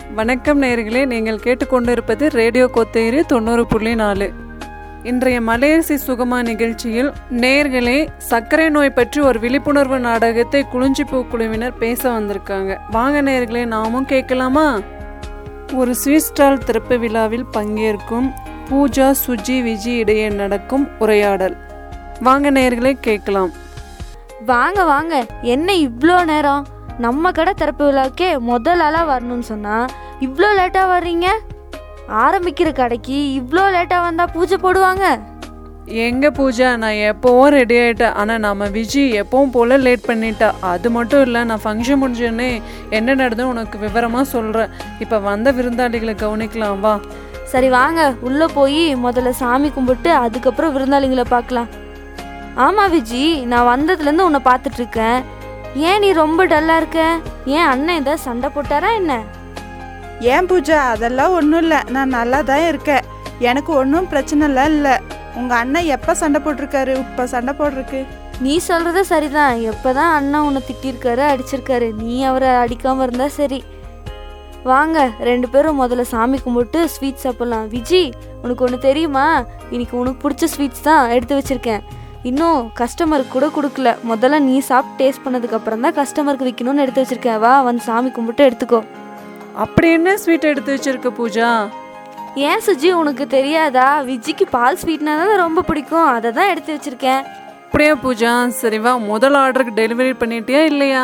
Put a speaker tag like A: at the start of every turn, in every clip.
A: வணக்கம் நேயர்களே நீங்கள் கேட்டுக்கொண்டிருப்பது ரேடியோ கொத்தேரி தொண்ணூறு புள்ளி நாலு இன்றைய மலையரசி சுகமா நிகழ்ச்சியில் நேயர்களே சர்க்கரை நோய் பற்றி ஒரு விழிப்புணர்வு நாடகத்தை குளிஞ்சிப்பூ குழுவினர் பேச வந்திருக்காங்க வாங்க நேயர்களே நாமும் கேட்கலாமா ஒரு ஸ்வீட் ஸ்டால் திறப்பு விழாவில் பங்கேற்கும் பூஜா சுஜி விஜி இடையே நடக்கும் உரையாடல் வாங்க நேயர்களே கேட்கலாம்
B: வாங்க வாங்க என்ன இவ்வளோ நேரம் நம்ம கடை திறப்பு விழாக்கே முதல் ஆளாக வரணும்னு சொன்னால் இவ்வளோ லேட்டாக வர்றீங்க ஆரம்பிக்கிற கடைக்கு இவ்வளோ லேட்டாக வந்தால் பூஜை போடுவாங்க
A: எங்க பூஜா நான் எப்போவும் ரெடி ஆயிட்டேன் ஆனால் நம்ம விஜி எப்பவும் போல லேட் பண்ணிட்டா அது மட்டும் இல்லை நான் ஃபங்க்ஷன் முடிஞ்சோடனே என்ன நடந்தது உனக்கு விவரமாக சொல்கிறேன் இப்போ வந்த விருந்தாளிகளை கவனிக்கலாம் வா
B: சரி வாங்க உள்ளே போய் முதல்ல சாமி கும்பிட்டு அதுக்கப்புறம் விருந்தாளிங்களை பார்க்கலாம் ஆமாம் விஜி நான் வந்ததுலேருந்து உன்னை பார்த்துட்டு இருக்கேன் ஏன் நீ ரொம்ப டல்லாக இருக்க ஏன் அண்ணன் ஏதாவது சண்டை போட்டாரா என்ன
C: ஏன் பூஜா அதெல்லாம் ஒன்றும் இல்லை நான் நல்லா தான் இருக்கேன் எனக்கு ஒன்றும் பிரச்சனைலாம் இல்லை உங்கள் அண்ணன் எப்போ சண்டை போட்டிருக்காரு இப்போ சண்டை போட்டிருக்கு
B: நீ சொல்கிறது சரிதான் எப்போ தான் அண்ணன் உன்னை திட்டிருக்காரு அடிச்சிருக்காரு நீ அவரை அடிக்காமல் இருந்தால் சரி வாங்க ரெண்டு பேரும் முதல்ல சாமி கும்பிட்டு ஸ்வீட் சாப்பிட்லாம் விஜி உனக்கு ஒன்று தெரியுமா இன்னைக்கு உனக்கு பிடிச்ச ஸ்வீட்ஸ் தான் எடுத்து வச்சிருக்கேன் இன்னும் கஸ்டமருக்கு கூட கொடுக்கல முதல்ல நீ சாப்பிட்டு டேஸ்ட் பண்ணதுக்கு அப்புறம் தான் கஸ்டமருக்கு விற்கணும்னு எடுத்து வச்சிருக்கேன் வா வந்து சாமி கும்பிட்டு எடுத்துக்கோ
A: அப்படி என்ன ஸ்வீட் எடுத்து வச்சிருக்க பூஜா
B: ஏன் சுஜி உனக்கு தெரியாதா விஜிக்கு பால் ஸ்வீட்னா தான் ரொம்ப பிடிக்கும் அதை தான் எடுத்து வச்சிருக்கேன்
A: அப்படியா பூஜா சரி வா முதல் ஆர்டருக்கு டெலிவரி பண்ணிட்டியா இல்லையா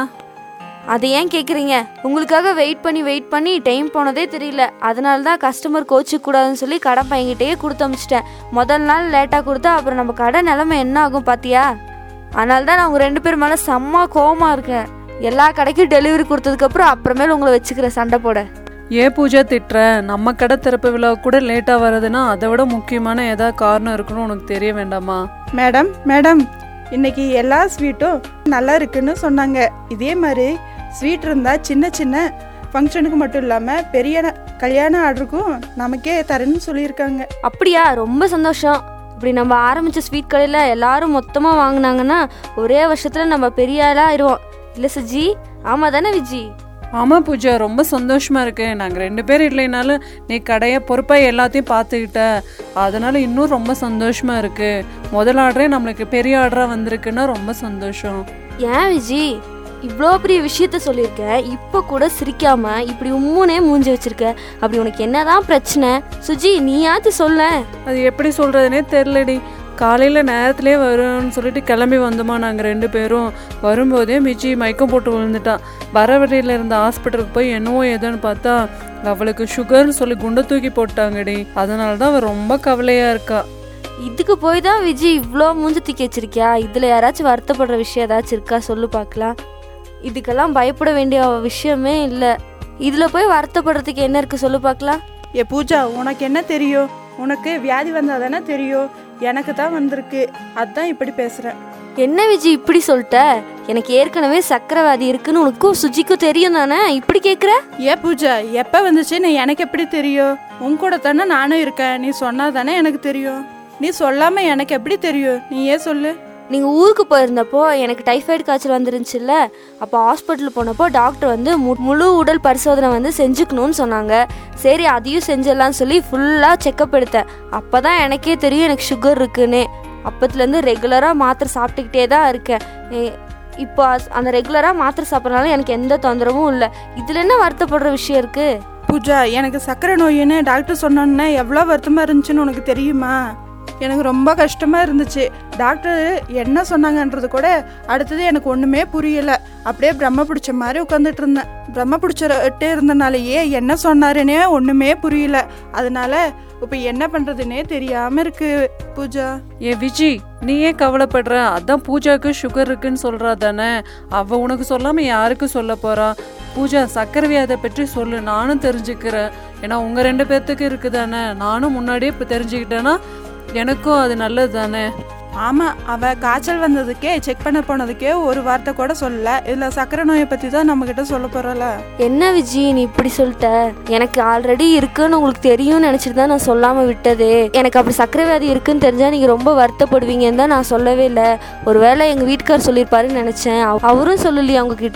B: அதை ஏன் கேட்குறீங்க உங்களுக்காக வெயிட் பண்ணி வெயிட் பண்ணி டைம் போனதே தெரியல அதனால தான் கஸ்டமர் கோச்சிக்க கூடாதுன்னு சொல்லி கடை பையன்கிட்டயே கொடுத்து அமிச்சிட்டேன் முதல் நாள் லேட்டாக கொடுத்தா அப்புறம் நம்ம கடை நிலமை என்ன ஆகும் பாத்தியா அதனால தான் நான் உங்கள் ரெண்டு பேர் மேலே செம்ம கோவமா இருக்கேன் எல்லா கடைக்கும் டெலிவரி கொடுத்ததுக்கப்புறம் அப்புறமேல உங்களை வச்சுக்கிறேன் சண்டை போட
A: ஏன் பூஜா திட்டுற நம்ம கடை திறப்பு விழா கூட லேட்டாக வருதுன்னா அதை விட முக்கியமான ஏதாவது காரணம் இருக்குன்னு உனக்கு தெரிய வேண்டாமா
C: மேடம் மேடம் இன்னைக்கு எல்லா ஸ்வீட்டும் நல்லா இருக்குன்னு சொன்னாங்க இதே மாதிரி ஸ்வீட் இருந்தால் சின்ன சின்ன ஃபங்க்ஷனுக்கு மட்டும் இல்லாமல் பெரிய ந- கல்யாண ஆர்டருக்கும் நமக்கே தரேன்னு சொல்லியிருக்காங்க
B: அப்படியா ரொம்ப சந்தோஷம் இப்படி நம்ம ஆரம்பித்த ஸ்வீட் கடையில் எல்லாரும் மொத்தமாக வாங்கினாங்கன்னா ஒரே வருஷத்தில் நம்ம பெரிய ஆளாக ஆயிடுவோம் இல்லை சுஜி ஆமாம் தானே விஜி
A: ஆமாம் பூஜா ரொம்ப சந்தோஷமா இருக்கு நாங்கள் ரெண்டு பேர் இல்லைனாலும் நீ கடையை பொறுப்பாக எல்லாத்தையும் பார்த்துக்கிட்ட அதனால இன்னும் ரொம்ப சந்தோஷமா இருக்கு முதல் ஆர்டரே நம்மளுக்கு பெரிய ஆர்டராக வந்திருக்குன்னா ரொம்ப சந்தோஷம்
B: ஏன் விஜி இவ்வளோ பெரிய விஷயத்த சொல்லியிருக்க இப்போ கூட சிரிக்காம இப்படி உம்முனே மூஞ்சி வச்சிருக்க அப்படி உனக்கு என்னதான் பிரச்சனை சுஜி நீயாச்சு சொல்ல
A: அது எப்படி சொல்கிறதுனே தெரிலடி காலையில் நேரத்துலேயே வரும்னு சொல்லிட்டு கிளம்பி வந்தோமா நாங்கள் ரெண்டு பேரும் வரும்போதே மிச்சி மயக்கம் போட்டு விழுந்துட்டான் வர வழியில் இருந்த ஹாஸ்பிட்டலுக்கு போய் என்னவோ ஏதோன்னு பார்த்தா அவளுக்கு சுகர்னு சொல்லி குண்டை தூக்கி போட்டாங்கடி அதனால தான் அவள் ரொம்ப கவலையாக இருக்கா
B: இதுக்கு போய் தான் விஜி இவ்வளோ மூஞ்சி தூக்கி வச்சிருக்கியா இதில் யாராச்சும் வருத்தப்படுற விஷயம் ஏதாச்சும் இருக்கா சொல்லு பார்க்கலாம் இதுக்கெல்லாம் பயப்பட வேண்டிய விஷயமே இல்லை இதில் போய் வருத்தப்படுறதுக்கு என்ன இருக்குது சொல்லு பார்க்கலாம்
C: ஏ பூஜா உனக்கு என்ன தெரியும் உனக்கு வியாதி வந்தால் தானே தெரியும் எனக்கு தான் வந்திருக்கு அதான் இப்படி பேசுகிறேன்
B: என்ன விஜி இப்படி சொல்லிட்ட எனக்கு ஏற்கனவே சக்கரவாதி இருக்குன்னு உனக்கும் சுஜிக்கும் தெரியும் தானே இப்படி கேட்குற
C: ஏ பூஜா எப்போ வந்துச்சுன்னு எனக்கு எப்படி தெரியும் உன் கூட தானே நானும் இருக்கேன் நீ சொன்னா தானே எனக்கு தெரியும் நீ சொல்லாமல் எனக்கு எப்படி தெரியும் நீ ஏன் சொல்லு
B: நீங்கள் ஊருக்கு போயிருந்தப்போ எனக்கு டைஃபாய்டு காய்ச்சல் வந்துருந்துச்சுல்ல அப்போ ஹாஸ்பிட்டல் போனப்போ டாக்டர் வந்து மு- முழு உடல் பரிசோதனை வந்து செஞ்சுக்கணும்னு சொன்னாங்க சரி அதையும் செஞ்சிடலாம்னு சொல்லி ஃபுல்லாக செக்கப் எடுத்தேன் அப்போ தான் எனக்கே தெரியும் எனக்கு சுகர் இருக்குன்னு அப்பத்துலேருந்து ரெகுலராக மாத்திரை சாப்பிட்டுக்கிட்டே தான் இருக்கேன் ஏ- இப்போ அஸ்- அந்த ரெகுலராக மாத்திரை சாப்பிட்றதுனால எனக்கு எந்த தொந்தரவும் இல்லை இதில் என்ன வருத்தப்படுற விஷயம் இருக்குது
C: பூஜா எனக்கு சர்க்கரை நோயின்னு டாக்டர் சொன்னோன்னே எவ்வளோ வருத்தமாக இருந்துச்சுன்னு உனக்கு தெரியுமா எனக்கு ரொம்ப கஷ்டமாக இருந்துச்சு டாக்டர் என்ன சொன்னாங்கன்றது கூட அடுத்தது எனக்கு ஒன்றுமே புரியலை அப்படியே பிரம்ம பிடிச்ச மாதிரி உட்காந்துட்டு இருந்தேன் பிரம்ம பிடிச்சிட்டு இருந்தனாலேயே என்ன சொன்னாருன்னே ஒன்றுமே புரியல அதனால இப்போ என்ன பண்ணுறதுனே தெரியாமல் இருக்கு பூஜா
A: ஏ விஜி நீ ஏன் கவலைப்படுற அதான் பூஜாக்கு சுகர் இருக்குன்னு சொல்றா தானே அவ உனக்கு சொல்லாம யாருக்கு சொல்ல போறா பூஜா சக்கரை வியாதை பற்றி சொல்லு நானும் தெரிஞ்சுக்கிறேன் ஏன்னா உங்க ரெண்டு பேர்த்துக்கு இருக்குதானே நானும் முன்னாடியே இப்போ தெரிஞ்சுக்கிட்டேன்னா எனக்கும் அது நல்லது தானே
C: ஆமாம் அவள் காய்ச்சல் வந்ததுக்கே செக் பண்ண போனதுக்கே ஒரு வார்த்தை கூட சொல்லல இதில் சர்க்கரை நோயை பற்றி தான் நம்மக்கிட்ட சொல்ல போகிறல
B: என்ன விஜி நீ இப்படி சொல்லிட்ட எனக்கு ஆல்ரெடி இருக்குன்னு உங்களுக்கு தெரியும்னு நினச்சிட்டு தான் நான் சொல்லாமல் விட்டதே எனக்கு அப்படி சர்க்கரை வியாதி இருக்குன்னு தெரிஞ்சால் நீங்கள் ரொம்ப வருத்தப்படுவீங்கன்னு தான் நான் சொல்லவே இல்லை ஒருவேளை எங்கள் வீட்டுக்கார் சொல்லியிருப்பாருன்னு நினச்சேன் அவ- அவரும் சொல்லலையா உங்ககிட்ட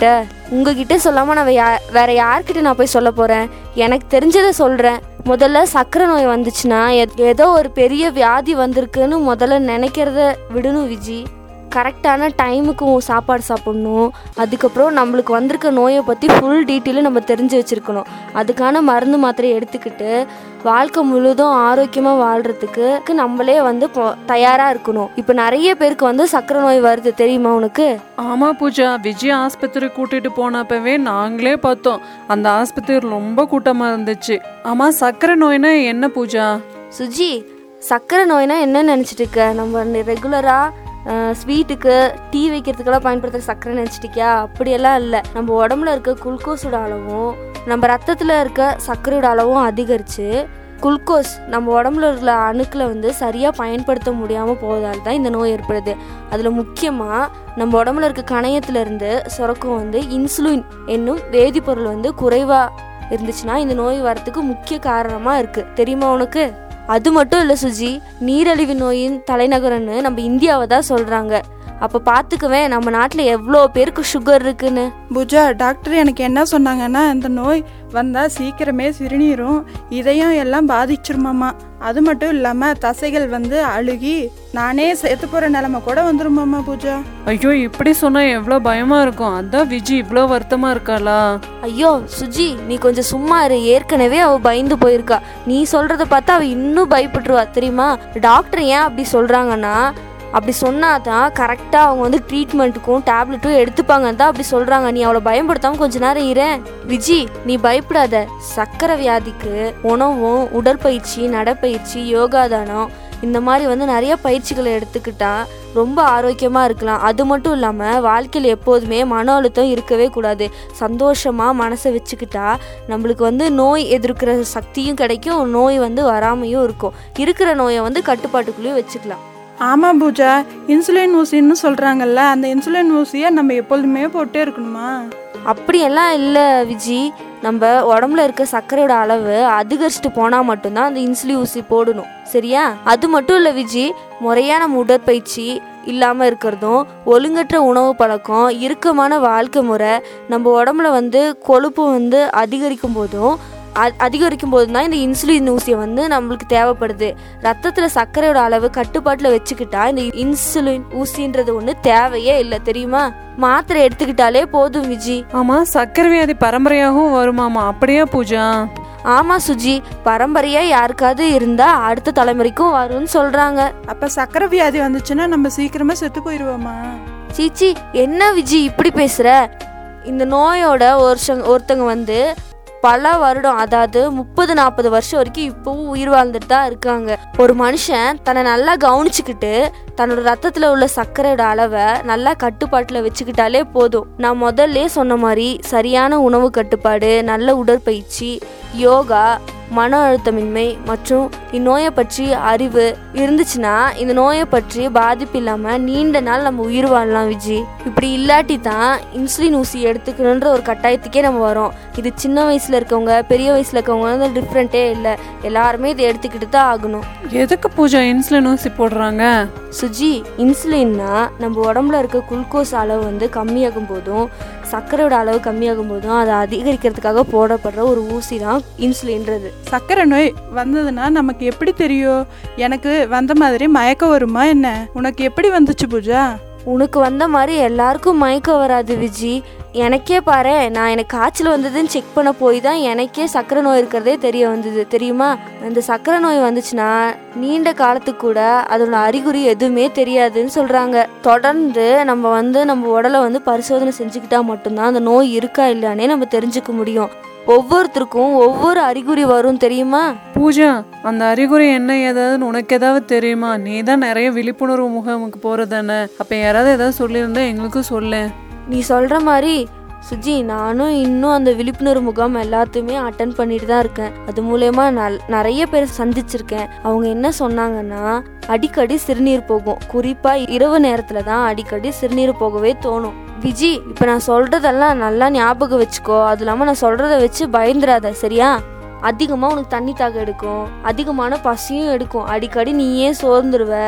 B: உங்ககிட்ட சொல்லாமல் நான் யா வேற யார்கிட்ட நான் போய் சொல்ல போகிறேன் எனக்கு தெரிஞ்சதை சொல்கிறேன் முதல்ல சக்கரை நோய் வந்துச்சுன்னா எத்- ஏதோ ஒரு பெரிய வியாதி வந்திருக்குன்னு முதல்ல நினைக்கிறத விடணும் விஜி கரெக்டான டைமுக்கு சாப்பாடு சாப்பிடணும் அதுக்கப்புறம் நம்மளுக்கு வந்திருக்க நோயை பற்றி ஃபுல் டீட்டெயிலும் நம்ம தெரிஞ்சு வச்சுருக்கணும் அதுக்கான மருந்து மாத்திரை எடுத்துக்கிட்டு வாழ்க்கை முழுதும் ஆரோக்கியமாக வாழ்கிறதுக்கு நம்மளே வந்து தயாராக இருக்கணும் இப்போ நிறைய பேருக்கு வந்து சக்கரை நோய் வருது தெரியுமா உனக்கு
A: ஆமா பூஜா விஜய் ஆஸ்பத்திரி கூட்டிட்டு போனப்பவே நாங்களே பார்த்தோம் அந்த ஆஸ்பத்திரி ரொம்ப கூட்டமா இருந்துச்சு ஆமா சக்கரை நோய்னா என்ன பூஜா
B: சுஜி சக்கரை நோய்னா என்ன நினச்சிட்டு இருக்க நம்ம ரெகுலராக ஸ்வீட்டுக்கு டீ வைக்கிறதுக்கெல்லாம் பயன்படுத்துகிற சக்கரை நினச்சிட்டிருக்கியா அப்படியெல்லாம் இல்லை நம்ம உடம்புல இருக்க குளுக்கோஸோட அளவும் நம்ம ரத்தத்தில் இருக்க சர்க்கரையோட அளவும் அதிகரித்து குளுக்கோஸ் நம்ம உடம்புல உள்ள அணுக்களை வந்து சரியாக பயன்படுத்த முடியாமல் போவதால் தான் இந்த நோய் ஏற்படுது அதில் முக்கியமாக நம்ம உடம்புல இருக்க கணையத்திலிருந்து சுரக்கும் வந்து இன்சுலின் என்னும் வேதிப்பொருள் வந்து குறைவாக இருந்துச்சுன்னா இந்த நோய் வரத்துக்கு முக்கிய காரணமாக இருக்குது தெரியுமா உனக்கு அது மட்டும் இல்லை சுஜி நீரழிவு நோயின் தலைநகரம்னு நம்ம இந்தியாவை தான் சொல்கிறாங்க அப்போ பார்த்துக்குவேன் நம்ம நாட்டில் எவ்வளோ பேருக்கு சுகர் இருக்குன்னு
C: பூஜா டாக்டர் எனக்கு என்ன சொன்னாங்கன்னா இந்த நோய் வந்தால் சீக்கிரமே சிறுநீரும் இதயம் எல்லாம் பாதிச்சிருமாமா அது மட்டும் இல்லாமல் தசைகள் வந்து அழுகி நானே செத்து போகிற நிலமை கூட வந்துருமாமா பூஜா
A: ஐயோ இப்படி சொன்னா எவ்வளோ பயமா இருக்கும் அதான் விஜய் இவ்வளோ வருத்தமா இருக்காளா
B: ஐயோ சுஜி நீ கொஞ்சம் சும்மா இரு ஏற்கனவே அவ பயந்து போயிருக்கா நீ சொல்றத பார்த்தா அவ இன்னும் பயப்பட்டுருவா தெரியுமா டாக்டர் ஏன் அப்படி சொல்றாங்கன்னா அப்படி சொன்னாதான் கரெக்டாக அவங்க வந்து ட்ரீட்மெண்ட்டுக்கும் டேப்லெட்டும் எடுத்துப்பாங்கன்னு தான் அப்படி சொல்கிறாங்க நீ அவளை பயன்படுத்தாம கொஞ்ச நேரம் இரேன் விஜி நீ பயப்படாத சக்கரை வியாதிக்கு உணவும் உடற்பயிற்சி நடைப்பயிற்சி யோகாதானம் இந்த மாதிரி வந்து நிறைய பயிற்சிகளை எடுத்துக்கிட்டா ரொம்ப ஆரோக்கியமாக இருக்கலாம் அது மட்டும் இல்லாமல் வாழ்க்கையில் எப்போதுமே மன அழுத்தம் இருக்கவே கூடாது சந்தோஷமாக மனசை வச்சுக்கிட்டா நம்மளுக்கு வந்து நோய் எதிர்க்கிற சக்தியும் கிடைக்கும் நோய் வந்து வராமையும் இருக்கும் இருக்கிற நோயை வந்து கட்டுப்பாட்டுக்குள்ளேயும் வச்சுக்கலாம்
C: ஆமாம் பூஜா இன்சுலின் ஊசின்னு சொல்கிறாங்கல்ல அந்த இன்சுலின் ஊசியை நம்ம எப்பொழுதுமே போட்டே இருக்கணுமா
B: அப்படியெல்லாம் இல்லை விஜி நம்ம உடம்புல இருக்க சர்க்கரையோட அளவு அதிகரிச்சுட்டு போனால் மட்டும்தான் அந்த இன்சுலி ஊசி போடணும் சரியா அது மட்டும் இல்லை விஜி முறையான உடற்பயிற்சி இல்லாமல் இருக்கிறதும் ஒழுங்கற்ற உணவு பழக்கம் இறுக்கமான வாழ்க்கை முறை நம்ம உடம்புல வந்து கொழுப்பு வந்து அதிகரிக்கும் போதும் அ- அதிகரிக்கும் போது தான் இந்த இன்சுலின் ஊசியை வந்து நம்மளுக்கு தேவைப்படுது ரத்தத்தில் சர்க்கரையோட அளவு கட்டுப்பாட்டில் வச்சுக்கிட்டா இந்த இன்சுலின் ஊசின்றது ஒன்று தேவையே இல்லை தெரியுமா மாத்திரை எடுத்துக்கிட்டாலே போதும் விஜி
A: ஆமா சக்கரை வியாதி பரம்பரையாகவும் வருமாமா அப்படியா பூஜா
B: ஆமா சுஜி பரம்பரையா யாருக்காவது இருந்தா அடுத்த தலைமுறைக்கும் வரும்னு சொல்றாங்க
C: அப்போ சக்கரை வியாதி வந்துச்சுன்னா நம்ம சீக்கிரமாக செத்து போயிடுவோமா
B: சீச்சி என்ன விஜி இப்படி பேசுற இந்த நோயோட ஒருத்தங்க ஒருத்தங்க வந்து பல வருடம் அதாவது முப்பது நாற்பது வருஷம் வரைக்கும் இப்போவும் உயிர் வாழ்ந்துட்டு தான் இருக்காங்க ஒரு மனுஷன் தன்னை நல்லா கவனிச்சுக்கிட்டு தன்னோட ரத்தத்தில் உள்ள சர்க்கரையோட அளவை நல்லா கட்டுப்பாட்டில் வச்சுக்கிட்டாலே போதும் நான் முதல்ல சொன்ன மாதிரி சரியான உணவு கட்டுப்பாடு நல்ல உடற்பயிற்சி யோகா மன அழுத்தமின்மை மற்றும் இந்நோயை பற்றி அறிவு இருந்துச்சுன்னா இந்த நோயை பற்றி பாதிப்பு இல்லாமல் நீண்ட நாள் நம்ம உயிர் வாழலாம் விஜி இப்படி இல்லாட்டி தான் இன்சுலின் ஊசி எடுத்துக்கணுன்ற ஒரு கட்டாயத்துக்கே நம்ம வரோம் இது சின்ன வயசில் இருக்கவங்க பெரிய வயசில் இருக்கவங்க வந்து டிஃப்ரெண்ட்டே இல்லை எல்லாருமே இதை எடுத்துக்கிட்டு தான் ஆகணும்
A: எதுக்கு பூஜா இன்சுலின் ஊசி போடுறாங்க
B: சுஜி இன்சுலின்னா நம்ம உடம்புல இருக்க குளுக்கோஸ் அளவு வந்து கம்மியாகும் போதும் சர்க்கரையோட அளவு கம்மியாகும் போதும் அதை அதிகரிக்கிறதுக்காக போடப்படுற ஒரு ஊசி தான் இன்சுலின்றது
C: சக்கரை நோய் வந்ததுன்னா நமக்கு எப்படி தெரியும் எனக்கு வந்த மாதிரி மயக்கம் வருமா என்ன உனக்கு எப்படி வந்துச்சு பூஜா
B: உனக்கு வந்த மாதிரி எல்லாருக்கும் மயக்கம் வராது விஜி எனக்கே பாரு நான் எனக்கு காய்ச்சல் வந்ததுன்னு செக் பண்ண போய் தான் எனக்கே சக்கரை நோய் இருக்கிறதே தெரிய வந்தது தெரியுமா இந்த சக்கரை நோய் வந்துச்சுன்னா நீண்ட காலத்துக்கு கூட அதோட அறிகுறி எதுவுமே தெரியாதுன்னு சொல்கிறாங்க தொடர்ந்து நம்ம வந்து நம்ம உடலை வந்து பரிசோதனை செஞ்சுக்கிட்டா மட்டும்தான் அந்த நோய் இருக்கா இல்லையானே நம்ம தெரிஞ்சுக்க முடியும் ஒவ்வொருத்தருக்கும் ஒவ்வொரு அறிகுறி வரும் தெரியுமா
A: பூஜா அந்த அறிகுறி என்ன ஏதாவதுன்னு உனக்கு ஏதாவது தெரியுமா நீ தான் நிறைய விழிப்புணர்வு முகாமுக்கு போறதானே அப்ப யாராவது ஏதாவது சொல்லியிருந்தா எங்களுக்கும் சொல்லேன்
B: நீ சொல்கிற மாதிரி சுஜி நானும் இன்னும் அந்த விழிப்புணர்வு முகாம் எல்லாத்தையுமே அட்டன் பண்ணிட்டு தான் இருக்கேன் அது மூலயமா நல் நிறைய பேர் சந்திச்சிருக்கேன் அவங்க என்ன சொன்னாங்கன்னா அடிக்கடி சிறுநீர் போகும் குறிப்பாக இரவு நேரத்தில் தான் அடிக்கடி சிறுநீர் போகவே தோணும் விஜி இப்போ நான் சொல்கிறதெல்லாம் நல்லா ஞாபகம் வச்சுக்கோ அது இல்லாமல் நான் சொல்கிறத வச்சு பயந்துராத சரியா அதிகமாக உனக்கு தண்ணி தாக எடுக்கும் அதிகமான பசியும் எடுக்கும் அடிக்கடி நீயே சோர்ந்துருவ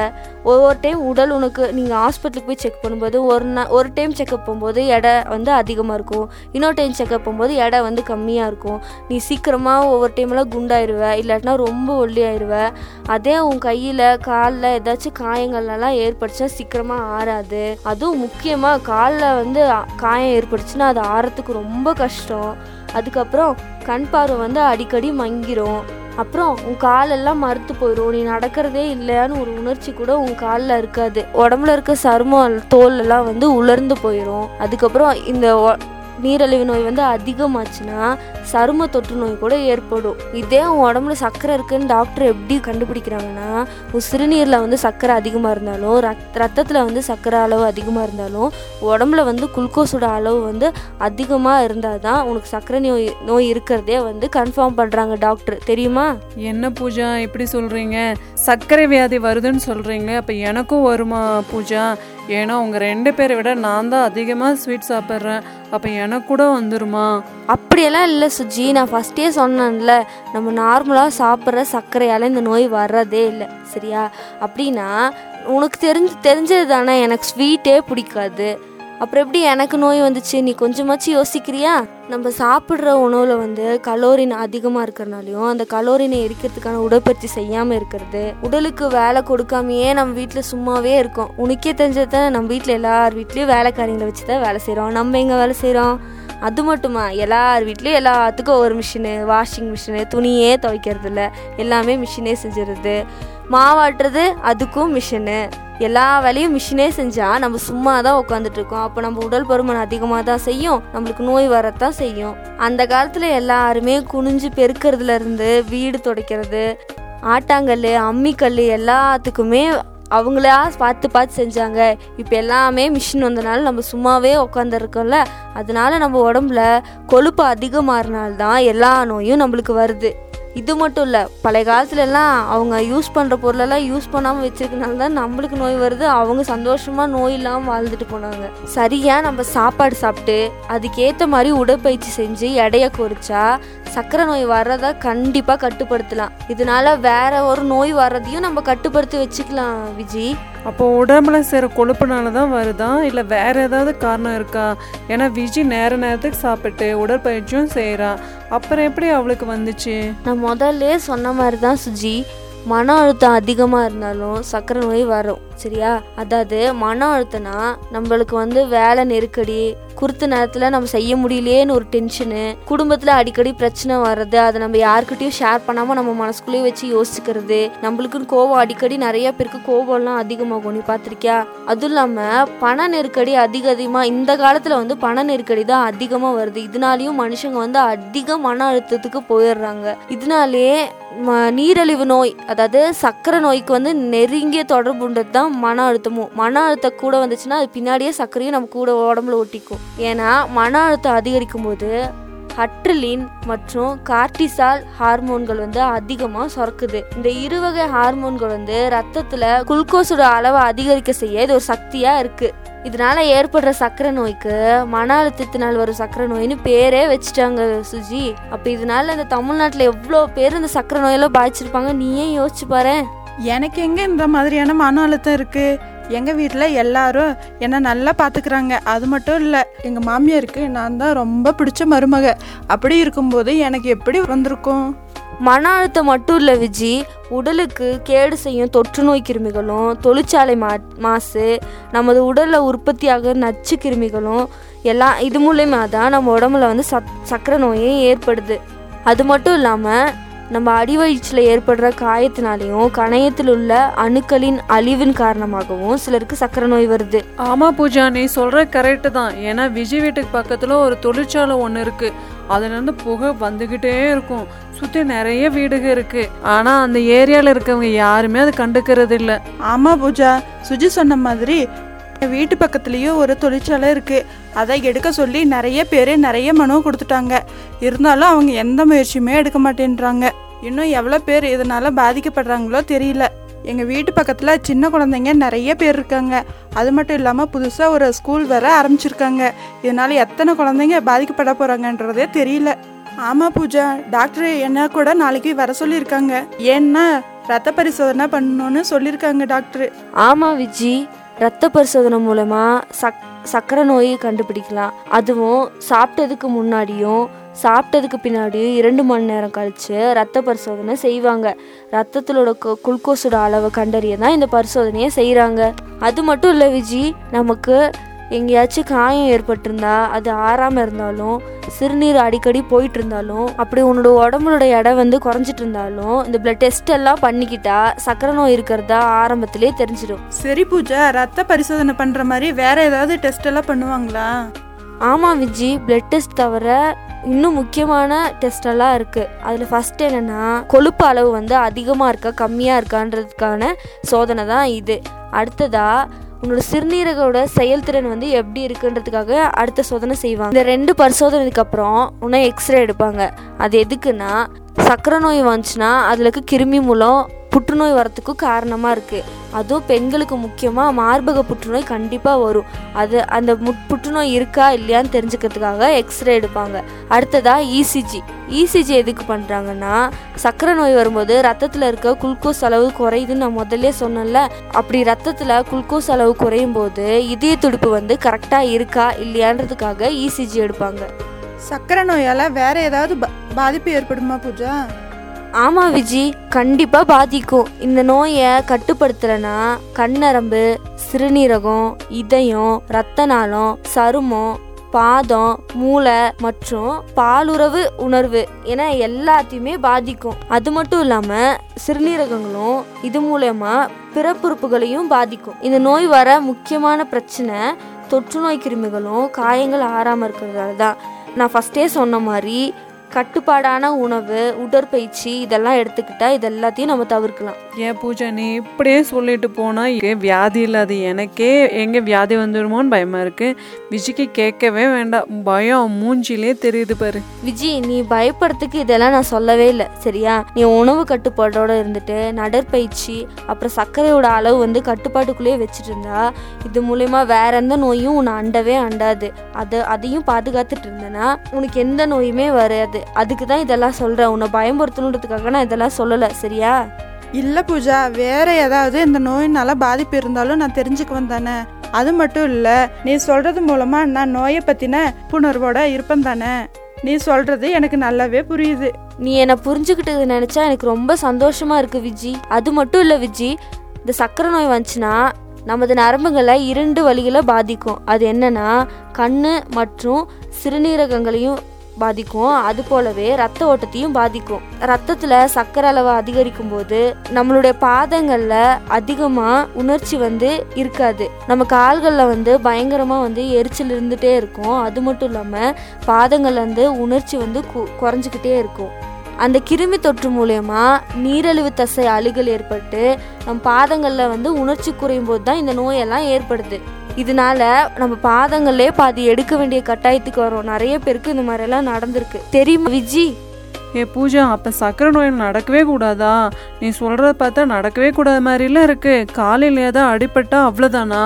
B: ஒவ்வொரு டைம் உடல் உனக்கு நீங்கள் ஹாஸ்பிட்டலுக்கு போய் செக் பண்ணும்போது ஒரு நா ஒரு டைம் செக்அப் போகும்போது எடை வந்து அதிகமாக இருக்கும் இன்னொரு டைம் செக்அப் போகும்போது எடை வந்து கம்மியாக இருக்கும் நீ சீக்கிரமாக ஒவ்வொரு டைமெல்லாம் குண்டாயிருவ இல்லாட்டினா ரொம்ப ஒல்லியாயிருவ அதே உன் கையில் காலில் ஏதாச்சும் காயங்கள்லாம் ஏற்பட்டுச்சா சீக்கிரமாக ஆறாது அதுவும் முக்கியமாக காலில் வந்து அ- காயம் ஏற்பட்டுச்சுன்னா அது ஆறத்துக்கு ரொம்ப கஷ்டம் அதுக்கப்புறம் கண் பார்வை வந்து அடிக்கடி மங்கிரும் அப்புறம் உன் காலெல்லாம் மறுத்து போயிடும் நீ நடக்கிறதே இல்லையான்னு ஒரு உணர்ச்சி கூட உன் காலில் இருக்காது உடம்புல இருக்க சருமம் தோல் எல்லாம் வந்து உலர்ந்து போயிடும் அதுக்கப்புறம் இந்த ஒ- நீரிழிவு நோய் வந்து அதிகமாச்சுன்னா சரும தொற்று நோய் கூட ஏற்படும் இதே உன் உடம்புல சர்க்கரை இருக்குன்னு டாக்டர் எப்படி கண்டுபிடிக்கிறாங்கன்னா உன் சிறுநீரில் வந்து சர்க்கரை அதிகமாக இருந்தாலும் ரத் ரத்தத்தில் வந்து சர்க்கரை அளவு அதிகமாக இருந்தாலும் உடம்புல வந்து குளுக்கோஸோட அளவு வந்து அதிகமாக இருந்தால் தான் உனக்கு சர்க்கரை நோய் நோய் இருக்கிறதே வந்து கன்ஃபார்ம் பண்ணுறாங்க டாக்டர் தெரியுமா
A: என்ன பூஜா இப்படி சொல்கிறீங்க சர்க்கரை வியாதி வருதுன்னு சொல்கிறீங்க அப்போ எனக்கும் வருமா பூஜா ஏன்னா உங்கள் ரெண்டு பேரை விட நான் தான் அதிகமாக ஸ்வீட் சாப்பிட்றேன் அப்போ எனக்கு கூட வந்துருமா
B: அப்படியெல்லாம் இல்லை சுஜி நான் ஃபஸ்ட்டே சொன்னேன்ல நம்ம நார்மலாக சாப்பிட்ற சர்க்கரையால் இந்த நோய் வர்றதே இல்லை சரியா அப்படின்னா உனக்கு தெரிஞ்சு தெரிஞ்சது தானே எனக்கு ஸ்வீட்டே பிடிக்காது அப்புறம் எப்படி எனக்கு நோய் வந்துச்சு நீ கொஞ்சமாச்சும் யோசிக்கிறியா நம்ம சாப்பிட்ற உணவில் வந்து கலோரின் அதிகமாக இருக்கிறனாலையும் அந்த கலோரினை எரிக்கிறதுக்கான உடற்பயிற்சி செய்யாமல் இருக்கிறது உடலுக்கு வேலை கொடுக்காமையே நம்ம வீட்டில் சும்மாவே இருக்கோம் உனக்கே தெரிஞ்சது தானே நம்ம வீட்டில் எல்லார் வீட்லேயும் வேலைக்காரங்களை வச்சு தான் வேலை செய்கிறோம் நம்ம எங்கே வேலை செய்கிறோம் அது மட்டுமா எல்லார் வீட்லேயும் எல்லாத்துக்கும் ஒரு மிஷினு வாஷிங் மிஷினு துணியே துவைக்கிறது இல்ல எல்லாமே மிஷினே செஞ்சிருது மாவாட்டுறது அதுக்கும் மிஷினு எல்லா வேலையும் மிஷினே செஞ்சால் நம்ம சும்மா தான் உட்காந்துட்டு இருக்கோம் அப்போ நம்ம உடல் பருமன் அதிகமாக தான் செய்யும் நம்மளுக்கு நோய் வரத்தான் செய்யும் அந்த காலத்தில் எல்லாருமே குனிஞ்சு பெருக்கிறதுல இருந்து வீடு துடைக்கிறது ஆட்டாங்கல் அம்மிக்கல் எல்லாத்துக்குமே அவங்களா பார்த்து பார்த்து செஞ்சாங்க இப்போ எல்லாமே மிஷின் வந்தனால நம்ம சும்மாவே உட்காந்துருக்கோம்ல அதனால நம்ம உடம்புல கொழுப்பு அதிகமாகறனால தான் எல்லா நோயும் நம்மளுக்கு வருது இது மட்டும் இல்லை பழைய காலத்துலலாம் அவங்க யூஸ் பண்ணுற பொருளெல்லாம் யூஸ் பண்ணாமல் வச்சிருக்கனால தான் நம்மளுக்கு நோய் வருது அவங்க சந்தோஷமாக நோய் இல்லாமல் வாழ்ந்துட்டு போனாங்க சரியாக நம்ம சாப்பாடு சாப்பிட்டு அதுக்கேற்ற மாதிரி உடற்பயிற்சி செஞ்சு எடையை குறைச்சா சர்க்கரை நோய் வர்றதை கண்டிப்பாக கட்டுப்படுத்தலாம் இதனால வேற ஒரு நோய் வர்றதையும் நம்ம கட்டுப்படுத்தி வச்சுக்கலாம் விஜி
A: அப்போ உடம்புல சேர கொழுப்புனால தான் வருதா இல்லை வேற ஏதாவது காரணம் இருக்கா ஏன்னா விஜி நேர நேரத்துக்கு சாப்பிட்டு உடற்பயிற்சியும் செய்கிறா அப்புறம் எப்படி அவளுக்கு வந்துச்சு
B: நான் முதல்ல சொன்ன மாதிரி தான் சுஜி மன அழுத்தம் அதிகமாக இருந்தாலும் சர்க்கரை நோய் வரும் சரியா அதாவது மன அழுத்தம்னா நம்மளுக்கு வந்து வேலை நெருக்கடி குறித்த நேரத்தில் நம்ம செய்ய முடியலையேன்னு ஒரு டென்ஷனு குடும்பத்தில் அடிக்கடி பிரச்சனை வர்றது அதை நம்ம யாருக்கிட்டையும் ஷேர் பண்ணாமல் நம்ம மனசுக்குள்ளேயே வச்சு யோசிக்கிறது நம்மளுக்குன்னு கோவம் அடிக்கடி நிறைய பேருக்கு கோவம்லாம் அதிகமாகும் நீ பார்த்துருக்கியா அதுவும் இல்லாமல் பண நெருக்கடி அதிக அதிகமாக இந்த காலத்தில் வந்து பண நெருக்கடி தான் அதிகமாக வருது இதனாலேயும் மனுஷங்க வந்து அதிக மன அழுத்தத்துக்கு போயிடுறாங்க இதனாலேயே ம- நீரிழிவு நோய் அதாவது சர்க்கரை நோய்க்கு வந்து நெருங்கிய தொடர்புன்றது தான் மன அழுத்தமும் மன அழுத்தம் கூட வந்துச்சுன்னா அது பின்னாடியே சர்க்கரையும் நம்ம கூட உடம்புல ஒட்டிக்கும் ஏன்னா மன அழுத்தம் அதிகரிக்கும் போது ஹட்ரிலின் மற்றும் கார்டிசால் ஹார்மோன்கள் வந்து அதிகமாக சுரக்குது இந்த இரு வகை ஹார்மோன்கள் வந்து ரத்தத்தில் குளுக்கோஸோட அளவை அதிகரிக்க செய்ய இது ஒரு சக்தியாக இருக்கு இதனால ஏற்படுற சர்க்கரை நோய்க்கு மன அழுத்தத்தினால் வரும் சர்க்கரை நோயின்னு பேரே வச்சுட்டாங்க சுஜி அப்போ இதனால இந்த தமிழ்நாட்டில் எவ்வளோ பேர் இந்த சர்க்கரை நோயெல்லாம் பாதிச்சிருப்பாங்க நீயே யோசிச்சு பாரு
C: எனக்கு எங்க இந்த மாதிரியான மன அழுத்தம் இருக்கு எங்க வீட்டில் எல்லாரும் என்னை நல்லா பார்த்துக்கிறாங்க அது மட்டும் இல்லை எங்கள் மாமியாருக்கு நான் தான் ரொம்ப பிடிச்ச மருமக அப்படி இருக்கும்போது எனக்கு எப்படி வந்திருக்கும்
B: மன அழுத்தம் மட்டும் இல்லை விஜி உடலுக்கு கேடு செய்யும் தொற்று நோய் கிருமிகளும் தொழிற்சாலை மா மாசு நமது உடலில் உற்பத்தியாகிற நச்சு கிருமிகளும் எல்லாம் இது மூலயமா தான் நம்ம உடம்புல வந்து சக் சக்கரை நோயே ஏற்படுது அது மட்டும் இல்லாமல் நம்ம அடிவயிற்றில் ஏற்படுற காயத்தினாலையும் கணையத்தில் உள்ள அணுக்களின் அழிவின் காரணமாகவும் சிலருக்கு சக்கரை நோய் வருது
A: ஆமா பூஜா நீ சொல்ற கரெக்டு தான் ஏன்னா விஜய் வீட்டுக்கு பக்கத்துல ஒரு தொழிற்சாலை ஒன்று இருக்கு அதுல இருந்து புகை வந்துகிட்டே இருக்கும் சுத்தி நிறைய வீடுக இருக்கு ஆனா அந்த ஏரியால இருக்கவங்க யாருமே அதை கண்டுக்கிறது இல்ல
C: ஆமாம் பூஜா சுஜி சொன்ன மாதிரி என் வீட்டு பக்கத்துலேயும் ஒரு தொழிற்சாலை இருக்குது அதை எடுக்க சொல்லி நிறைய பேர் நிறைய மனு கொடுத்துட்டாங்க இருந்தாலும் அவங்க எந்த முயற்சியுமே எடுக்க மாட்டேன்றாங்க இன்னும் எவ்வளோ பேர் இதனால் பாதிக்கப்படுறாங்களோ தெரியல எங்கள் வீட்டு பக்கத்தில் சின்ன குழந்தைங்க நிறைய பேர் இருக்காங்க அது மட்டும் இல்லாமல் புதுசாக ஒரு ஸ்கூல் வேற ஆரம்பிச்சிருக்காங்க இதனால் எத்தனை குழந்தைங்க பாதிக்கப்பட போகிறாங்கன்றதே தெரியல ஆமாம் பூஜா டாக்டர் என்ன கூட நாளைக்கு வர சொல்லியிருக்காங்க ஏன்னா ரத்த பரிசோதனை பண்ணணும்னு சொல்லியிருக்காங்க டாக்டர்
B: ஆமாம் விஜி ரத்த பரிசோதனை மூலமாக சக் சக்கரை நோயை கண்டுபிடிக்கலாம் அதுவும் சாப்பிட்டதுக்கு முன்னாடியும் சாப்பிட்டதுக்கு பின்னாடியும் இரண்டு மணி நேரம் கழித்து ரத்த பரிசோதனை செய்வாங்க ரத்தத்திலோட கு- குளுக்கோஸோட அளவை கண்டறிய தான் இந்த பரிசோதனையை செய்கிறாங்க அது மட்டும் இல்லை விஜி நமக்கு எங்கேயாச்சும் காயம் ஏற்பட்டிருந்தா அது ஆறாமல் இருந்தாலும் சிறுநீர் அடிக்கடி போயிட்டு இருந்தாலும் அப்படி உன்னோட உடம்புலோட எடை வந்து குறைஞ்சிட்டு இருந்தாலும் இந்த பிளட் டெஸ்ட் எல்லாம் பண்ணிக்கிட்டா சக்கரை நோய் இருக்கிறதா ஆரம்பத்திலே தெரிஞ்சிடும்
C: சரி பூஜா ரத்த பரிசோதனை பண்ணுற மாதிரி வேற ஏதாவது டெஸ்ட் எல்லாம் பண்ணுவாங்களா
B: ஆமாம் விஜி பிளட் டெஸ்ட் தவிர இன்னும் முக்கியமான டெஸ்ட் எல்லாம் இருக்குது அதில் ஃபஸ்ட் என்னென்னா கொழுப்பு அளவு வந்து அதிகமாக இருக்கா கம்மியாக இருக்கான்றதுக்கான சோதனை தான் இது அடுத்ததா உன்னோட சிறுநீரகோட செயல்திறன் வந்து எப்படி இருக்குன்றதுக்காக அடுத்த சோதனை செய்வாங்க இந்த ரெண்டு பரிசோதனைக்கு அப்புறம் உன்னை எக்ஸ்ரே எடுப்பாங்க அது எதுக்குன்னா சக்கரை நோய் வந்துச்சுன்னா அதில் இருக்க கிருமி மூலம் புற்றுநோய் வரத்துக்கும் காரணமாக இருக்குது அதுவும் பெண்களுக்கு முக்கியமாக மார்பக புற்றுநோய் கண்டிப்பாக வரும் அது அந்த முட் புற்றுநோய் இருக்கா இல்லையான்னு தெரிஞ்சுக்கிறதுக்காக எக்ஸ்ரே எடுப்பாங்க அடுத்ததா இசிஜி இசிஜி எதுக்கு பண்ணுறாங்கன்னா சக்கரை நோய் வரும்போது ரத்தத்தில் இருக்க குளுக்கோஸ் அளவு குறையுதுன்னு நான் முதல்ல சொன்னேன்ல அப்படி ரத்தத்தில் குளுக்கோஸ் அளவு குறையும் போது இதய துடிப்பு வந்து கரெக்டாக இருக்கா இல்லையான்றதுக்காக இசிஜி எடுப்பாங்க
C: சக்கரை நோயால் வேற ஏதாவது பா- பாதிப்பு ஏற்படுமா பூஜா
B: ஆமாம் விஜி கண்டிப்பாக பாதிக்கும் இந்த நோயை கட்டுப்படுத்தலைன்னா கண்ணரம்பு சிறுநீரகம் இதயம் இரத்த நாளம் சருமம் பாதம் மூளை மற்றும் பாலுறவு உணர்வு என எல்லாத்தையுமே பாதிக்கும் அது மட்டும் இல்லாமல் சிறுநீரகங்களும் இது மூலயமா பிறப்புறுப்புகளையும் பாதிக்கும் இந்த நோய் வர முக்கியமான பிரச்சனை தொற்றுநோய் கிருமிகளும் காயங்கள் ஆறாமல் இருக்கிறதால தான் நான் ஃபஸ்ட்டே சொன்ன மாதிரி கட்டுப்பாடான உணவு உடற்பயிற்சி இதெல்லாம் எடுத்துக்கிட்டா இது எல்லாத்தையும் நம்ம தவிர்க்கலாம்
A: ஏன் பூஜா நீ இப்படியே சொல்லிட்டு போனா ஏ வியாதி இல்லாத எனக்கே எங்க வியாதி வந்துடுமோன்னு பயமா இருக்கு விஜிக்கு கேட்கவே வேண்டாம் பயம் மூஞ்சிலே தெரியுது பாரு
B: விஜி நீ பயப்படுறதுக்கு இதெல்லாம் நான் சொல்லவே இல்லை சரியா நீ உணவு கட்டுப்பாடோட இருந்துட்டு நடற்பயிற்சி அப்புறம் சர்க்கரையோட அளவு வந்து கட்டுப்பாட்டுக்குள்ளேயே வச்சுட்டு இருந்தா இது மூலயமா வேற எந்த நோயும் உன்னை அண்டவே அண்டாது அது அதையும் பாதுகாத்துட்டு இருந்தேன்னா உனக்கு எந்த நோயுமே வராது அதுக்கு தான் இதெல்லாம் சொல்கிறேன் உன்னை பயமுறுத்தணுன்றதுக்காக நான் இதெல்லாம் சொல்லலை சரியா
C: இல்லை பூஜா வேற ஏதாவது இந்த நோயினால பாதிப்பு இருந்தாலும் நான் தெரிஞ்சுக்குவேன் தானே அது மட்டும் இல்லை நீ சொல்றது மூலமா நான் நோயை பத்தின புணர்வோட இருப்பேன் தானே நீ சொல்றது எனக்கு நல்லாவே புரியுது
B: நீ என்னை புரிஞ்சுக்கிட்டது நினச்சா எனக்கு ரொம்ப சந்தோஷமா இருக்கு விஜி அது மட்டும் இல்லை விஜி இந்த சக்கரை நோய் வந்துச்சுன்னா நமது நரம்புகளை இரண்டு வழிகளை பாதிக்கும் அது என்னன்னா கண்ணு மற்றும் சிறுநீரகங்களையும் பாதிக்கும் அது போலவே ரத்த ஓட்டத்தையும் பாதிக்கும் ரத்தத்தில் சர்க்கரை அளவு அதிகரிக்கும் போது நம்மளுடைய பாதங்களில் அதிகமாக உணர்ச்சி வந்து இருக்காது நம்ம கால்களில் வந்து பயங்கரமாக வந்து எரிச்சல் இருந்துகிட்டே இருக்கும் அது மட்டும் இல்லாமல் பாதங்கள்ல வந்து உணர்ச்சி வந்து கு- குறைஞ்சிக்கிட்டே இருக்கும் அந்த கிருமி தொற்று மூலயமா நீரிழிவு தசை அழுகல் ஏற்பட்டு நம் பாதங்களில் வந்து உணர்ச்சி குறையும் போது தான் இந்த நோயெல்லாம் ஏற்படுது இதனால நம்ம பாதங்கள்லே பாதி எடுக்க வேண்டிய கட்டாயத்துக்கு வரும் நிறைய பேருக்கு இந்த மாதிரிலாம் நடந்திருக்கு தெரியுமா விஜி
A: ஏ பூஜா அப்ப சக்கரை நோய் நடக்கவே கூடாதா நீ சொல்றத பார்த்தா நடக்கவே கூடாத மாதிரிலாம் இருக்கு காலையில ஏதாவது அடிபட்டா அவ்வளோதானா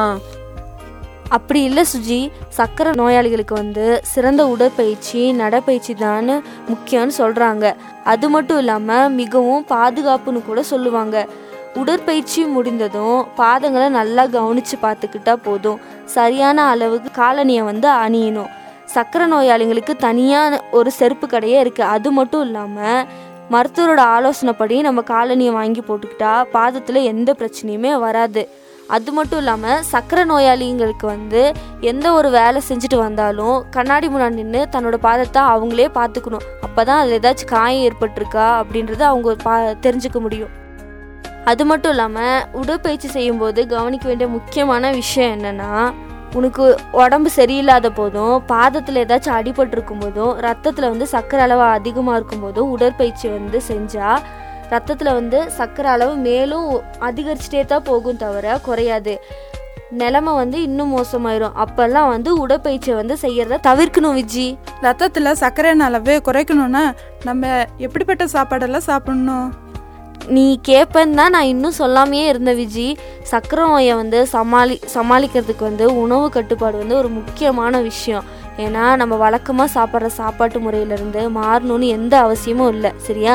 B: அப்படி இல்லை சுஜி சக்கரை நோயாளிகளுக்கு வந்து சிறந்த உடற்பயிற்சி நடைப்பயிற்சி தான் முக்கியம்னு சொல்கிறாங்க அது மட்டும் இல்லாமல் மிகவும் பாதுகாப்புன்னு கூட சொல்லுவாங்க உடற்பயிற்சி முடிந்ததும் பாதங்களை நல்லா கவனித்து பார்த்துக்கிட்டா போதும் சரியான அளவுக்கு காலணியை வந்து அணியணும் சக்கரை நோயாளிகளுக்கு தனியாக ஒரு செருப்பு கடையே இருக்குது அது மட்டும் இல்லாமல் மருத்துவரோட ஆலோசனைப்படி நம்ம காலணியை வாங்கி போட்டுக்கிட்டா பாதத்தில் எந்த பிரச்சனையுமே வராது அது மட்டும் இல்லாமல் சக்கரை நோயாளிங்களுக்கு வந்து எந்த ஒரு வேலை செஞ்சுட்டு வந்தாலும் கண்ணாடி முன்னாடி நின்று தன்னோட பாதத்தை அவங்களே பார்த்துக்கணும் அப்போ தான் அதில் ஏதாச்சும் காயம் ஏற்பட்டிருக்கா அப்படின்றத அவங்க பா தெரிஞ்சுக்க முடியும் அது மட்டும் இல்லாமல் உடற்பயிற்சி செய்யும்போது கவனிக்க வேண்டிய முக்கியமான விஷயம் என்னென்னா உனக்கு உடம்பு சரியில்லாத போதும் பாதத்தில் ஏதாச்சும் அடிபட்டிருக்கும் போதும் ரத்தத்தில் வந்து சர்க்கரை அளவு அதிகமாக இருக்கும் போதும் உடற்பயிற்சி வந்து செஞ்சால் ரத்தத்தில் வந்து சர்க்கரை அளவு மேலும் அதிகரிச்சுட்டே தான் போகும் தவிர குறையாது நிலமை வந்து இன்னும் மோசமாயிரும் அப்பெல்லாம் வந்து உடற்பயிற்சியை வந்து செய்யறத தவிர்க்கணும் விஜி
C: ரத்தத்தில் சர்க்கரையின் அளவு குறைக்கணும்னா நம்ம எப்படிப்பட்ட சாப்பாடெல்லாம் சாப்பிடணும்
B: நீ கேட்பேன்னு தான் நான் இன்னும் சொல்லாமையே இருந்தேன் விஜி சக்கரை நோயை வந்து சமாளி சமாளிக்கிறதுக்கு வந்து உணவு கட்டுப்பாடு வந்து ஒரு முக்கியமான விஷயம் ஏன்னா நம்ம வழக்கமாக சாப்பிட்ற சாப்பாட்டு முறையிலேருந்து மாறணும்னு எந்த அவசியமும் இல்லை சரியா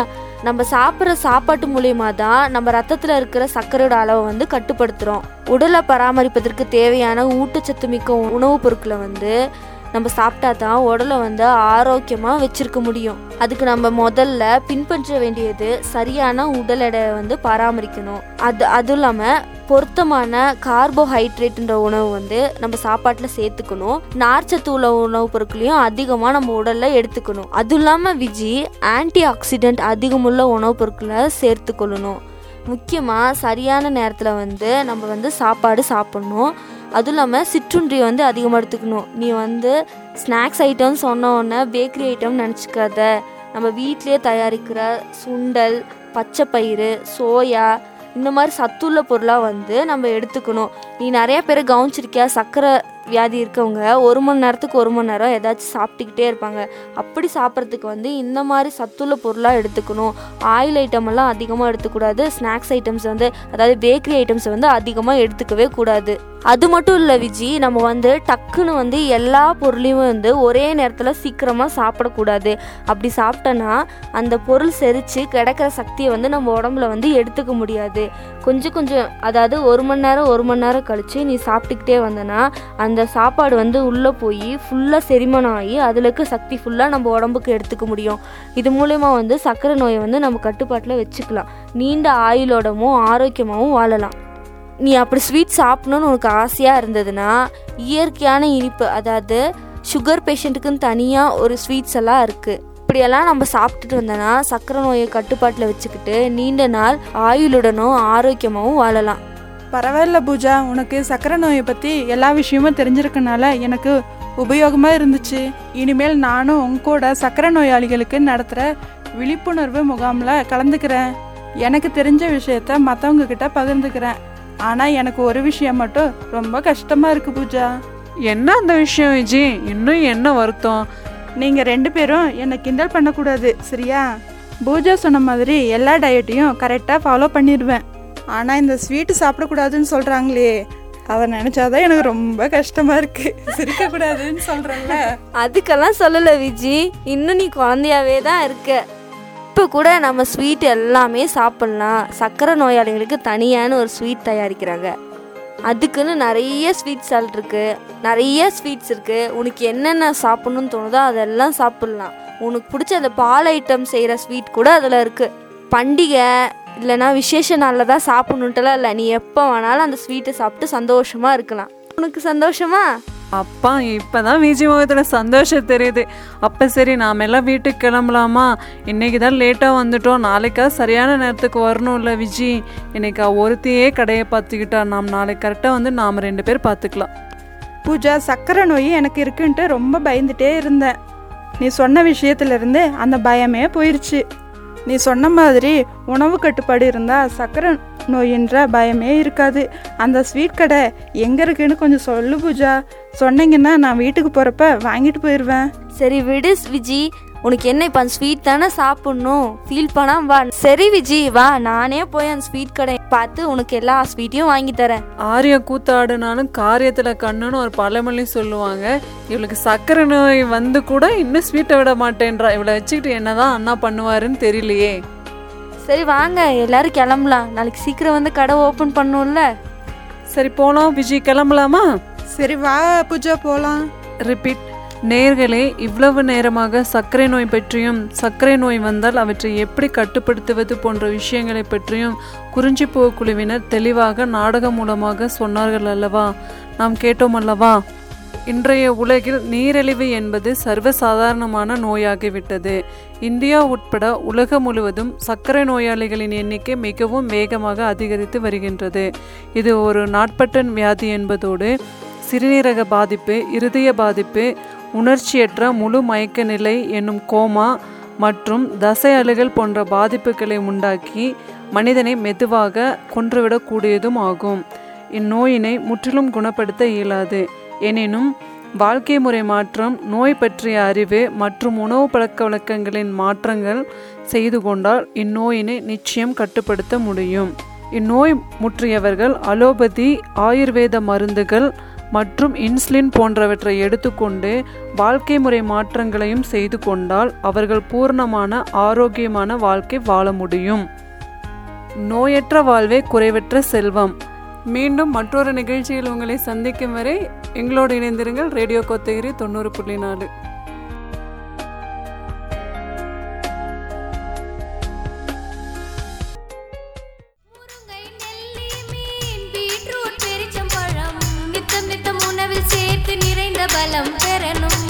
B: நம்ம சாப்பிட்ற சாப்பாட்டு மூலியமா தான் நம்ம ரத்தத்தில் இருக்கிற சர்க்கரையோட அளவை வந்து கட்டுப்படுத்துகிறோம் உடலை பராமரிப்பதற்கு தேவையான ஊட்டச்சத்து மிக்க உணவுப் பொருட்களை வந்து நம்ம சாப்பிட்டா தான் உடலை வந்து ஆரோக்கியமாக வச்சிருக்க முடியும் அதுக்கு நம்ம முதல்ல பின்பற்ற வேண்டியது சரியான உடல் எடையை வந்து பராமரிக்கணும் அது அதுவும் இல்லாமல் பொருத்தமான கார்போஹைட்ரேட்ன்ற உணவு வந்து நம்ம சாப்பாட்டில் சேர்த்துக்கணும் நார்ச்சத்து உள்ள உணவுப் பொருட்களையும் அதிகமாக நம்ம உடலில் எடுத்துக்கணும் அதுவும் இல்லாமல் விஜி ஆன்டி ஆக்சிடென்ட் அதிகமுள்ள உணவுப் பொருட்களை சேர்த்துக்கொள்ளணும் முக்கியமாக சரியான நேரத்தில் வந்து நம்ம வந்து சாப்பாடு சாப்பிட்ணும் அதுவும் இல்லாமல் சிற்றுண்டி வந்து அதிகமாக எடுத்துக்கணும் நீ வந்து ஸ்நாக்ஸ் ஐட்டம் சொன்ன உடனே பேக்கரி ஐட்டம் நினச்சிக்காத நம்ம வீட்டிலேயே தயாரிக்கிற சுண்டல் பச்சை பயிறு சோயா இந்த மாதிரி சத்துள்ள பொருளாக வந்து நம்ம எடுத்துக்கணும் நீ நிறைய பேர் கவனிச்சிருக்கியா சர்க்கரை வியாதி இருக்கவங்க ஒரு மணி நேரத்துக்கு ஒரு மணி நேரம் ஏதாச்சும் சாப்பிட்டுக்கிட்டே இருப்பாங்க அப்படி சாப்பிட்றதுக்கு வந்து இந்த மாதிரி சத்துள்ள பொருளாக எடுத்துக்கணும் ஆயில் ஐட்டம் எல்லாம் அதிகமாக எடுத்துக்கூடாது ஸ்நாக்ஸ் ஐட்டம்ஸ் வந்து அதாவது பேக்கரி ஐட்டம்ஸ் வந்து அதிகமாக எடுத்துக்கவே கூடாது அது மட்டும் இல்லை விஜி நம்ம வந்து டக்குன்னு வந்து எல்லா பொருளையும் வந்து ஒரே நேரத்தில் சீக்கிரமாக சாப்பிடக்கூடாது அப்படி சாப்பிட்டோன்னா அந்த பொருள் செரித்து கிடக்கிற சக்தியை வந்து நம்ம உடம்புல வந்து எடுத்துக்க முடியாது கொஞ்சம் கொஞ்சம் அதாவது ஒரு மணி நேரம் ஒரு மணி நேரம் கழித்து நீ சாப்பிட்டுக்கிட்டே வந்தனா அந்த சாப்பாடு வந்து உள்ளே போய் ஃபுல்லாக செரிமானம் ஆகி அதில் இருக்க சக்தி ஃபுல்லாக நம்ம உடம்புக்கு எடுத்துக்க முடியும் இது மூலயமா வந்து சர்க்கரை நோயை வந்து நம்ம கட்டுப்பாட்டில் வச்சுக்கலாம் நீண்ட ஆயுளோடமும் ஆரோக்கியமாகவும் வாழலாம் நீ அப்படி ஸ்வீட் சாப்பிடணும்னு உனக்கு ஆசையாக இருந்ததுன்னா இயற்கையான இனிப்பு அதாவது சுகர் பேஷண்ட்டுக்குன்னு தனியாக ஒரு ஸ்வீட்ஸ் எல்லாம் இருக்குது இப்படியெல்லாம் நம்ம சாப்பிட்டுட்டு வந்தோன்னா சர்க்கரை நோயை கட்டுப்பாட்டில் வச்சுக்கிட்டு நீண்ட நாள் ஆயுளுடனும் ஆரோக்கியமாகவும் வாழலாம்
C: பரவாயில்ல பூஜா உனக்கு சக்கரை நோயை பற்றி எல்லா விஷயமும் தெரிஞ்சிருக்கனால எனக்கு உபயோகமாக இருந்துச்சு இனிமேல் நானும் உங்க கூட சக்கரை நோயாளிகளுக்கு நடத்துகிற விழிப்புணர்வு முகாமில் கலந்துக்கிறேன் எனக்கு தெரிஞ்ச விஷயத்த மற்றவங்க கிட்ட பகிர்ந்துக்கிறேன் ஆனால் எனக்கு ஒரு விஷயம் மட்டும் ரொம்ப கஷ்டமாக இருக்குது பூஜா
A: என்ன அந்த விஷயம் விஜி இன்னும் என்ன வருத்தம்
C: நீங்கள் ரெண்டு பேரும் என்னை கிண்டல் பண்ணக்கூடாது சரியா பூஜா சொன்ன மாதிரி எல்லா டயட்டையும் கரெக்டாக ஃபாலோ பண்ணிடுவேன் ஆனால் இந்த ஸ்வீட்டு சாப்பிடக்கூடாதுன்னு சொல்கிறாங்களே அதை நினச்சாதான் எனக்கு ரொம்ப கஷ்டமாக இருக்குது சிரிக்கக்கூடாதுன்னு சொல்கிறேன்ல
B: அதுக்கெல்லாம் சொல்லலை விஜி இன்னும் நீ குழந்தையாவே தான் இருக்க இப்போ கூட நம்ம ஸ்வீட் எல்லாமே சாப்பிட்லாம் சர்க்கரை நோயாளிகளுக்கு தனியான ஒரு ஸ்வீட் தயாரிக்கிறாங்க அதுக்குன்னு நிறைய ஸ்வீட் ஸ்டால் இருக்கு நிறைய ஸ்வீட்ஸ் இருக்கு உனக்கு என்னென்ன சாப்பிடணும்னு தோணுதோ அதெல்லாம் சாப்பிட்லாம் உனக்கு பிடிச்ச அந்த பால் ஐட்டம் செய்கிற ஸ்வீட் கூட அதில் இருக்கு பண்டிகை இல்லைன்னா விசேஷ நாளில் தான் சாப்பிடணுன்ட்டுலாம் இல்லை நீ எப்போ வேணாலும் அந்த ஸ்வீட்டை சாப்பிட்டு சந்தோஷமா இருக்கலாம் உனக்கு சந்தோஷமா
A: அப்பா இப்பதான் விஜி முகத்துல சந்தோஷம் தெரியுது அப்ப சரி நாம எல்லாம் வீட்டுக்கு கிளம்பலாமா இன்னைக்கு தான் லேட்டா வந்துட்டோம் நாளைக்கா சரியான நேரத்துக்கு வரணும்ல விஜி இன்னைக்கு அவ ஒருத்தையே கடையை பார்த்துக்கிட்டா நாம் நாளைக்கு கரெக்டா வந்து நாம ரெண்டு பேர் பார்த்துக்கலாம்
C: பூஜா சக்கரை நோய் எனக்கு இருக்குன்ட்டு ரொம்ப பயந்துட்டே இருந்தேன் நீ சொன்ன விஷயத்துலேருந்து அந்த பயமே போயிடுச்சு நீ சொன்ன மாதிரி உணவு கட்டுப்பாடு இருந்தால் சக்கரை நோயின்ற பயமே இருக்காது அந்த ஸ்வீட் கடை எங்கே இருக்குன்னு கொஞ்சம் சொல்லு பூஜா சொன்னீங்கன்னா நான் வீட்டுக்கு போகிறப்ப வாங்கிட்டு போயிடுவேன்
B: சரி விடு விஜி உனக்கு என்ன இப்போ அந்த ஸ்வீட் தானே சாப்பிட்ணும் ஃபீல் பண்ணாம வா சரி விஜி வா நானே போய் அந்த ஸ்வீட் கடை பார்த்து உனக்கு எல்லா ஸ்வீட்டையும் வாங்கி தரேன்
A: ஆரிய கூத்தாடுனாலும் காரியத்துல கண்ணுன்னு ஒரு பழமொழி சொல்லுவாங்க இவளுக்கு சக்கரை நோய் வந்து கூட இன்னும் ஸ்வீட்டை விட மாட்டேன்றா இவளை வச்சுக்கிட்டு என்னதான் அண்ணா பண்ணுவாருன்னு தெரியலையே
B: சரி வாங்க எல்லாரும் கிளம்பலாம் நாளைக்கு சீக்கிரம் வந்து கடை ஓப்பன் பண்ணும்ல
A: சரி போலாம் விஜி கிளம்பலாமா
C: சரி வா பூஜா போகலாம்
A: ரிப்பீட் நேர்களே இவ்வளவு நேரமாக சர்க்கரை நோய் பற்றியும் சர்க்கரை நோய் வந்தால் அவற்றை எப்படி கட்டுப்படுத்துவது போன்ற விஷயங்களை பற்றியும் குறிஞ்சிப்பூ குழுவினர் தெளிவாக நாடகம் மூலமாக சொன்னார்கள் அல்லவா நாம் கேட்டோம் அல்லவா இன்றைய உலகில் நீரிழிவு என்பது சர்வசாதாரணமான நோயாகிவிட்டது இந்தியா உட்பட உலகம் முழுவதும் சர்க்கரை நோயாளிகளின் எண்ணிக்கை மிகவும் வேகமாக அதிகரித்து வருகின்றது இது ஒரு நாட்பட்ட வியாதி என்பதோடு சிறுநீரக பாதிப்பு இருதய பாதிப்பு உணர்ச்சியற்ற முழு மயக்க நிலை என்னும் கோமா மற்றும் தசை அழுகல் போன்ற பாதிப்புகளை உண்டாக்கி மனிதனை மெதுவாக கொன்றுவிடக்கூடியதும் ஆகும் இந்நோயினை முற்றிலும் குணப்படுத்த இயலாது எனினும் வாழ்க்கை முறை மாற்றம் நோய் பற்றிய அறிவு மற்றும் உணவு பழக்க வழக்கங்களின் மாற்றங்கள் செய்து கொண்டால் இந்நோயினை நிச்சயம் கட்டுப்படுத்த முடியும் இந்நோய் முற்றியவர்கள் அலோபதி ஆயுர்வேத மருந்துகள் மற்றும் இன்சுலின் போன்றவற்றை எடுத்துக்கொண்டு வாழ்க்கை முறை மாற்றங்களையும் செய்து கொண்டால் அவர்கள் பூர்ணமான ஆரோக்கியமான வாழ்க்கை வாழ முடியும் நோயற்ற வாழ்வே குறைவற்ற செல்வம் மீண்டும் மற்றொரு நிகழ்ச்சியில் உங்களை சந்திக்கும் வரை எங்களோடு இணைந்திருங்கள் ரேடியோ கொத்தகிரி தொண்ணூறு புள்ளி நாலு
D: முருங்கை நெல்லி மீன் பீட்ரூட் பெரிச்சம்பழம் நித்தம் நித்தம் உணவில் சேர்த்து நிறைந்த பலம் பெறணும்